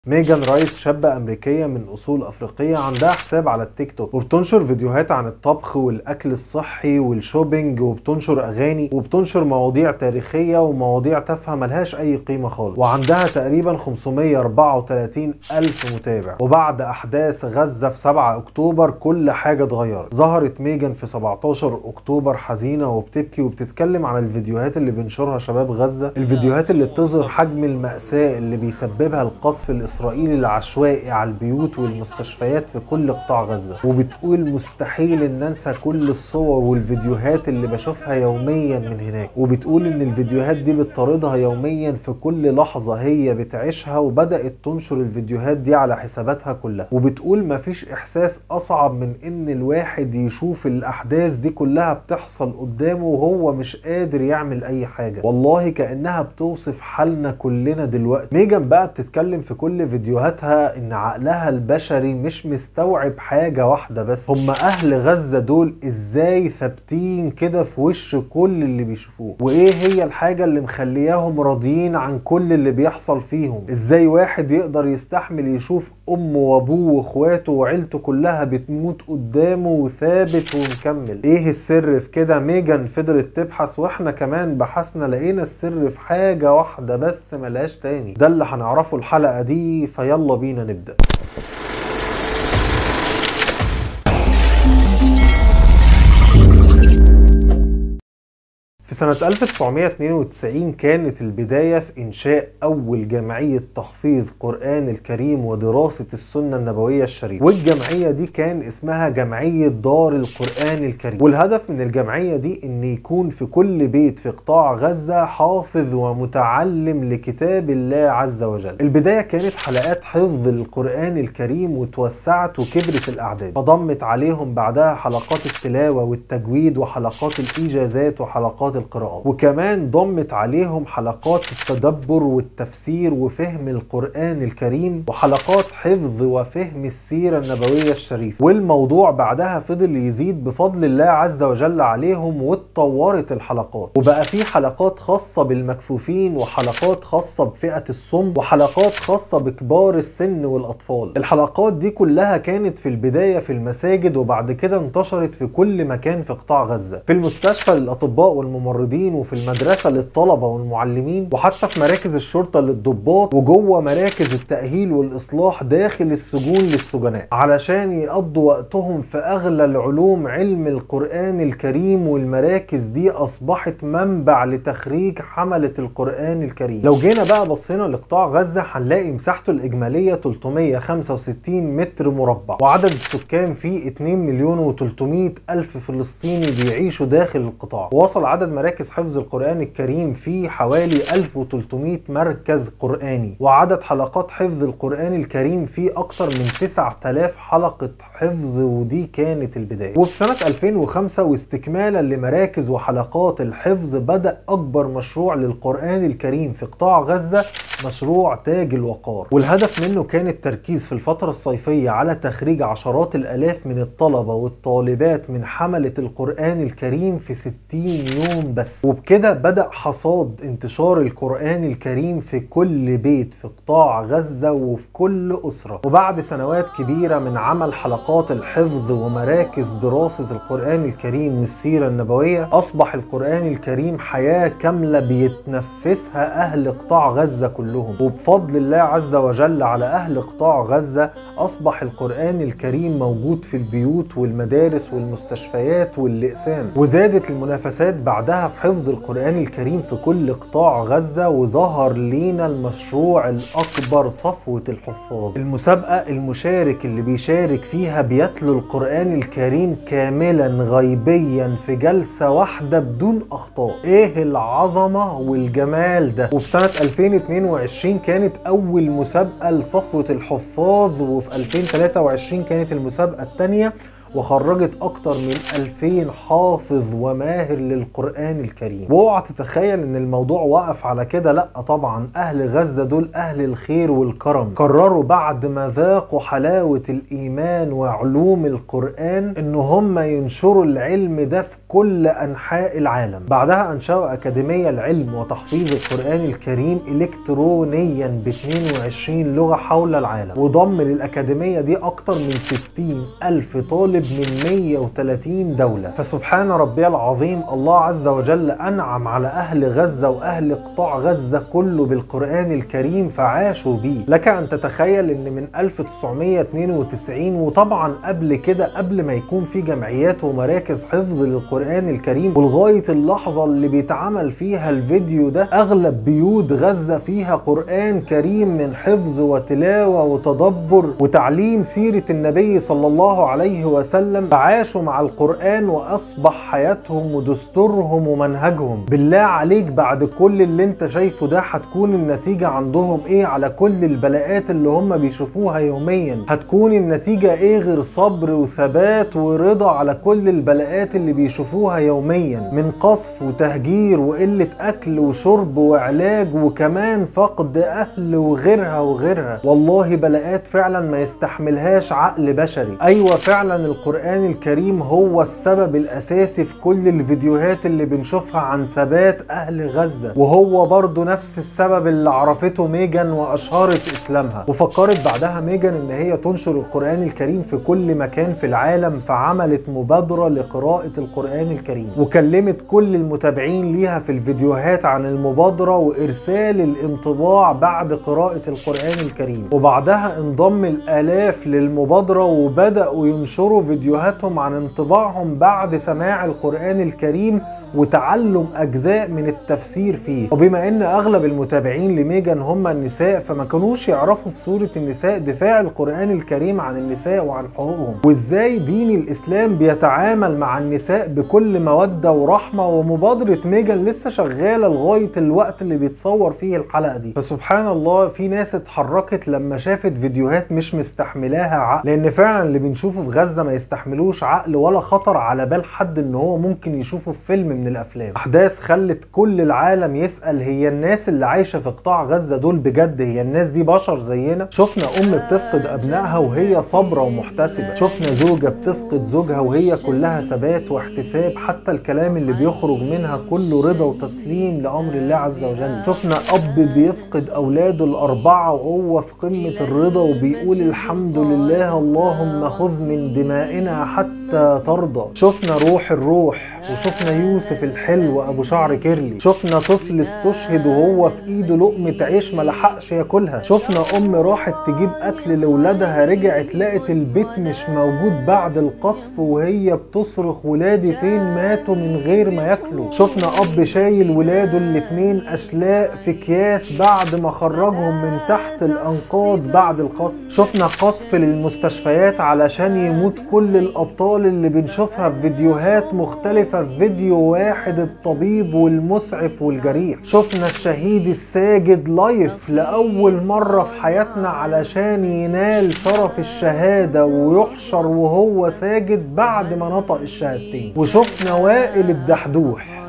ميجان رايس شابة أمريكية من أصول أفريقية عندها حساب على التيك توك وبتنشر فيديوهات عن الطبخ والأكل الصحي والشوبينج وبتنشر أغاني وبتنشر مواضيع تاريخية ومواضيع تافهة ملهاش أي قيمة خالص وعندها تقريبا 534 ألف متابع وبعد أحداث غزة في 7 أكتوبر كل حاجة اتغيرت ظهرت ميجان في 17 أكتوبر حزينة وبتبكي وبتتكلم عن الفيديوهات اللي بينشرها شباب غزة الفيديوهات اللي بتظهر حجم المأساة اللي بيسببها القصف الإسرائيلي الإسرائيلي العشوائي على البيوت والمستشفيات في كل قطاع غزة وبتقول مستحيل إن أنسى كل الصور والفيديوهات اللي بشوفها يوميا من هناك وبتقول إن الفيديوهات دي بتطاردها يوميا في كل لحظة هي بتعيشها وبدأت تنشر الفيديوهات دي على حساباتها كلها وبتقول مفيش إحساس أصعب من إن الواحد يشوف الأحداث دي كلها بتحصل قدامه وهو مش قادر يعمل أي حاجة والله كأنها بتوصف حالنا كلنا دلوقتي ميجان بقى بتتكلم في كل فيديوهاتها ان عقلها البشري مش مستوعب حاجة واحدة بس هم اهل غزة دول ازاي ثابتين كده في وش كل اللي بيشوفوه وايه هي الحاجة اللي مخلياهم راضيين عن كل اللي بيحصل فيهم ازاي واحد يقدر يستحمل يشوف امه وابوه واخواته وعيلته كلها بتموت قدامه وثابت ومكمل ايه السر في كده ميجان فضلت تبحث واحنا كمان بحثنا لقينا السر في حاجة واحدة بس ملهاش تاني ده اللي هنعرفه الحلقة دي فيلا بينا نبدأ في سنة 1992 كانت البداية في إنشاء أول جمعية تحفيظ قرآن الكريم ودراسة السنة النبوية الشريفة والجمعية دي كان اسمها جمعية دار القرآن الكريم والهدف من الجمعية دي إن يكون في كل بيت في قطاع غزة حافظ ومتعلم لكتاب الله عز وجل البداية كانت حلقات حفظ القرآن الكريم وتوسعت وكبرت الأعداد فضمت عليهم بعدها حلقات التلاوة والتجويد وحلقات الإيجازات وحلقات القراءات وكمان ضمت عليهم حلقات التدبر والتفسير وفهم القرآن الكريم وحلقات حفظ وفهم السيرة النبوية الشريفة والموضوع بعدها فضل يزيد بفضل الله عز وجل عليهم واتطورت الحلقات وبقى في حلقات خاصة بالمكفوفين وحلقات خاصة بفئة الصم وحلقات خاصة بكبار السن والأطفال الحلقات دي كلها كانت في البداية في المساجد وبعد كده انتشرت في كل مكان في قطاع غزة في المستشفى للأطباء والممرضين الممرضين وفي المدرسه للطلبه والمعلمين وحتى في مراكز الشرطه للضباط وجوه مراكز التاهيل والاصلاح داخل السجون للسجناء علشان يقضوا وقتهم في اغلى العلوم علم القران الكريم والمراكز دي اصبحت منبع لتخريج حمله القران الكريم لو جينا بقى بصينا لقطاع غزه هنلاقي مساحته الاجماليه 365 متر مربع وعدد السكان فيه 2 مليون و300 الف فلسطيني بيعيشوا داخل القطاع ووصل عدد مراكز حفظ القرآن الكريم في حوالي 1300 مركز قرآني وعدد حلقات حفظ القرآن الكريم في أكتر من 9000 حلقة حفظ ودي كانت البداية وفي سنة 2005 واستكمالا لمراكز وحلقات الحفظ بدأ أكبر مشروع للقرآن الكريم في قطاع غزة مشروع تاج الوقار والهدف منه كان التركيز في الفترة الصيفية على تخريج عشرات الآلاف من الطلبة والطالبات من حملة القرآن الكريم في 60 يوم بس وبكده بدأ حصاد انتشار القرآن الكريم في كل بيت في قطاع غزة وفي كل أسرة وبعد سنوات كبيرة من عمل حلقات الحفظ ومراكز دراسة القرآن الكريم والسيرة النبوية أصبح القرآن الكريم حياة كاملة بيتنفسها أهل قطاع غزة كلهم وبفضل الله عز وجل على أهل قطاع غزة أصبح القرآن الكريم موجود في البيوت والمدارس والمستشفيات واللئسان وزادت المنافسات بعدها في حفظ القرآن الكريم في كل قطاع غزة وظهر لينا المشروع الأكبر صفوة الحفاظ المسابقة المشارك اللي بيشارك فيها بيتلو القرآن الكريم كاملا غيبيا في جلسة واحدة بدون أخطاء إيه العظمة والجمال ده وفي سنة 2022 كانت أول مسابقة لصفوة الحفاظ وفي 2023 كانت المسابقة الثانية وخرجت اكتر من 2000 حافظ وماهر للقرآن الكريم واوعى تتخيل ان الموضوع وقف على كده لا طبعا اهل غزة دول اهل الخير والكرم قرروا بعد ما ذاقوا حلاوة الايمان وعلوم القرآن ان هم ينشروا العلم ده في كل انحاء العالم بعدها انشأوا اكاديمية العلم وتحفيظ القرآن الكريم الكترونيا ب 22 لغة حول العالم وضم للاكاديمية دي اكتر من 60 الف طالب من 130 دولة فسبحان ربي العظيم الله عز وجل انعم على اهل غزة واهل قطاع غزة كله بالقرآن الكريم فعاشوا بيه لك ان تتخيل ان من 1992 وطبعا قبل كده قبل ما يكون في جمعيات ومراكز حفظ للقرآن الكريم ولغاية اللحظة اللي بيتعمل فيها الفيديو ده اغلب بيوت غزة فيها قرآن كريم من حفظ وتلاوة وتدبر وتعليم سيرة النبي صلى الله عليه وسلم فعاشوا مع القرآن واصبح حياتهم ودستورهم ومنهجهم بالله عليك بعد كل اللي انت شايفه ده هتكون النتيجة عندهم ايه على كل البلاءات اللي هم بيشوفوها يوميا هتكون النتيجة ايه غير صبر وثبات ورضا على كل البلاءات اللي بيشوفوها يوميا من قصف وتهجير وقلة اكل وشرب وعلاج وكمان فقد اهل وغيرها وغيرها والله بلاءات فعلا ما يستحملهاش عقل بشري ايوه فعلا القرآن الكريم هو السبب الاساسي في كل الفيديوهات اللي بنشوفها عن ثبات اهل غزة وهو برضه نفس السبب اللي عرفته ميجان واشهرت اسلامها وفكرت بعدها ميجان ان هي تنشر القرآن الكريم في كل مكان في العالم فعملت مبادرة لقراءة القرآن الكريم وكلمت كل المتابعين ليها في الفيديوهات عن المبادرة وارسال الانطباع بعد قراءة القرآن الكريم وبعدها انضم الالاف للمبادرة وبدأوا ينشروا فيديوهاتهم عن انطباعهم بعد سماع القرآن الكريم وتعلم اجزاء من التفسير فيه وبما ان اغلب المتابعين لميجان هم النساء فما كانوش يعرفوا في سوره النساء دفاع القران الكريم عن النساء وعن حقوقهم وازاي دين الاسلام بيتعامل مع النساء بكل موده ورحمه ومبادره ميجان لسه شغاله لغايه الوقت اللي بيتصور فيه الحلقه دي فسبحان الله في ناس اتحركت لما شافت فيديوهات مش مستحملاها عقل لان فعلا اللي بنشوفه في غزه ما يستحملوش عقل ولا خطر على بال حد ان هو ممكن يشوفه في فيلم من الافلام احداث خلت كل العالم يسال هي الناس اللي عايشه في قطاع غزه دول بجد هي الناس دي بشر زينا شفنا ام بتفقد ابنائها وهي صابره ومحتسبه شفنا زوجه بتفقد زوجها وهي كلها ثبات واحتساب حتى الكلام اللي بيخرج منها كله رضا وتسليم لامر الله عز وجل شفنا اب بيفقد اولاده الاربعه وهو في قمه الرضا وبيقول الحمد لله اللهم خذ من دمائنا حتى ترضى شفنا روح الروح وشفنا يوسف الحلو ابو شعر كيرلي شفنا طفل استشهد وهو في ايده لقمه عيش ما لحقش ياكلها شفنا ام راحت تجيب اكل لاولادها رجعت لقت البيت مش موجود بعد القصف وهي بتصرخ ولادي فين ماتوا من غير ما ياكلوا شفنا اب شايل ولاده الاتنين اشلاء في اكياس بعد ما خرجهم من تحت الانقاض بعد القصف شفنا قصف للمستشفيات علشان يموت كل الابطال اللي بنشوفها في فيديوهات مختلفه في فيديو واحد الطبيب والمسعف والجريح شفنا الشهيد الساجد لايف لأول مرة في حياتنا علشان ينال شرف الشهادة ويحشر وهو ساجد بعد ما نطق الشهادتين وشفنا وائل الدحدوح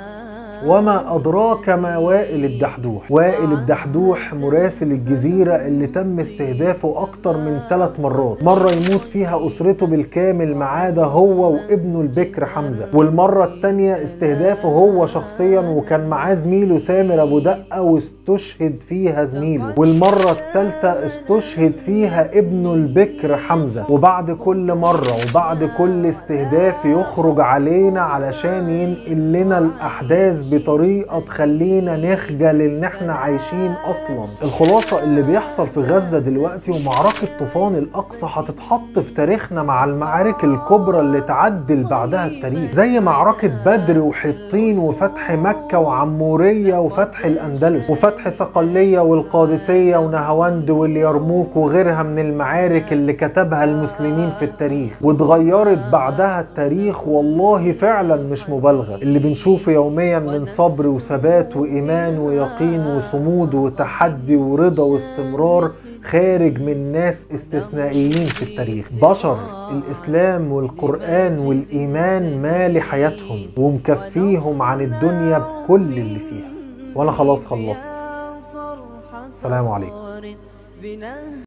وما أدراك ما وائل الدحدوح وائل الدحدوح مراسل الجزيرة اللي تم استهدافه أكتر من ثلاث مرات مرة يموت فيها أسرته بالكامل ما عدا هو وابنه البكر حمزة والمرة التانية استهدافه هو شخصيا وكان معاه زميله سامر أبو دقة واستشهد فيها زميله والمرة التالتة استشهد فيها ابنه البكر حمزة وبعد كل مرة وبعد كل استهداف يخرج علينا علشان ينقل لنا الأحداث بطريقه تخلينا نخجل ان احنا عايشين اصلا الخلاصه اللي بيحصل في غزه دلوقتي ومعركه طوفان الاقصى هتتحط في تاريخنا مع المعارك الكبرى اللي تعدل بعدها التاريخ زي معركه بدر وحطين وفتح مكه وعموريه وفتح الاندلس وفتح صقليه والقادسيه ونهاوند واليرموك وغيرها من المعارك اللي كتبها المسلمين في التاريخ واتغيرت بعدها التاريخ والله فعلا مش مبالغه اللي بنشوفه يوميا من صبر وثبات وإيمان ويقين وصمود وتحدي ورضا واستمرار خارج من ناس استثنائيين في التاريخ بشر الإسلام والقرآن والإيمان مالي حياتهم ومكفيهم عن الدنيا بكل اللي فيها وأنا خلاص خلصت السلام عليكم